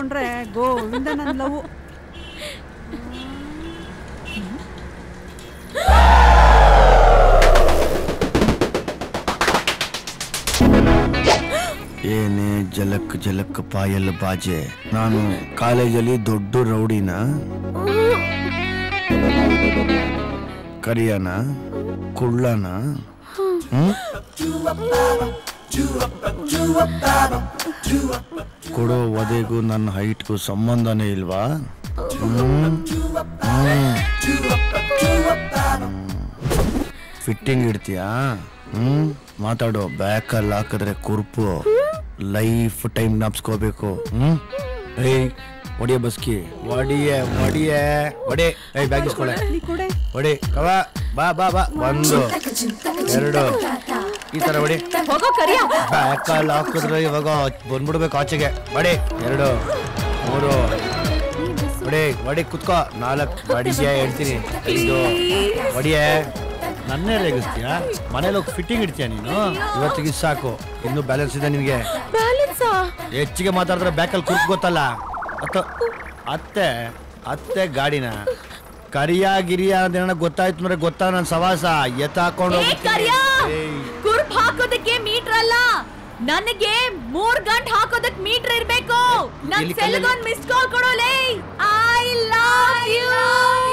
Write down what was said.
ತಗೊಂಡ್ರೆ ಗೋವಿಂದ ನನ್ ಲವ್ ಏನೇ ಜಲಕ್ ಜಲಕ್ ಪಾಯಲ್ ಬಾಜೆ ನಾನು ಕಾಲೇಜಲ್ಲಿ ದೊಡ್ಡ ರೌಡಿನ ಕರಿಯನ ಕುಳ್ಳನ ಹ್ಮ್? ಕೊಡೋ ವಧೆಗೂ ನನ್ನ ಹೈಟ್ಗೂ ಸಂಬಂಧನೇ ಇಲ್ವಾ ಫಿಟ್ಟಿಂಗ್ ಇಡ್ತೀಯಾ ಹ್ಮ್ ಮಾತಾಡೋ ಬ್ಯಾಕಲ್ಲಿ ಹಾಕಿದ್ರೆ ಕುರ್ಪು ಲೈಫ್ ಟೈಮ್ ನಾಪ್ಸ್ಕೋಬೇಕು ಹ್ಮ್ ಏಯ್ ಒಡಿಯ ಬಸ್ಕಿ ಒಡಿಯೆ ಒಡಿಯೆ ಒಡೆ ಏಯ್ ಬ್ಯಾಗ್ ಇಸ್ಕೊಳೆ ನೀ ಕೊಡೆ ಒಡಿ ಕವ ಬಾ ಬಾ ಬಾ ಒಂದು ಎರಡು ಈ ತರ ಹೊಡಿ ಹೋಗೋ ಕರಿಯ ಬ್ಯಾಕಲ್ಲಿ ಹಾಕಿದ್ರೆ ಇವಾಗ ಬಂದ್ಬಿಡ್ಬೇಕು ಆಚೆಗೆ ಬಡಿ ಎರಡು ಮೂರು ಹೊಡಿ ಹೊಡಿ ಕುತ್ಕೋ ನಾಲ್ಕು ಬಡಿಗೆ ಹೇಳ್ತೀನಿ ಐದು ಹೊಡಿಯೇ ನನ್ನೇ ರೇಗಿಸ್ತೀಯಾ ಮನೇಲಿ ಹೋಗಿ ಫಿಟ್ಟಿಂಗ್ ಇಡ್ತೀಯ ನೀನು ಇವತ್ತಿಗೆ ಇಷ್ಟ್ ಸಾಕು ಇನ್ನು ಬ್ಯಾಲೆನ್ಸ್ ಇದೆ ನಿನಗೆ ಬ್ಯಾಲೆನ್ಸಾ ಹೆಚ್ಚಿಗೆ ಮಾತಾಡಿದ್ರೆ ಬ್ಯಾಕಲ್ಲಿ ಕುರ್ಕ್ ಗೊತ್ತಲ್ಲ ಅತ್ತ ಅತ್ತೆ ಅತ್ತೆ ಗಾಡಿನ ಕರಿಯ ಗಿರಿಯ ಅನ್ನೋದೇನ ಗೊತ್ತಾಯ್ತು ಅಂದ್ರೆ ಗೊತ್ತಾ ನನ್ನ ಸವಾಸ ಎತ್ತ ಹಾಕೊಂಡು ಏ ಕರಿಯ ಕುರ್ಪ್ ಹಾಕೋದಕ್ಕೆ ಮೀಟರ್ ಅಲ್ಲ ನನಗೆ ಮೂರ್ ಗಂಟೆ ಹಾಕೋದಕ್ ಮೀಟರ್ ಇರ್ಬೇಕು ನನ್ ಇಲ್ಲಿ ಸೆಲ್ಗೊಂದ್ ಮಿಸ್ ಕಾಲ್ ಕೊಡೋಲೇ ಐ ಲವ್ ಯು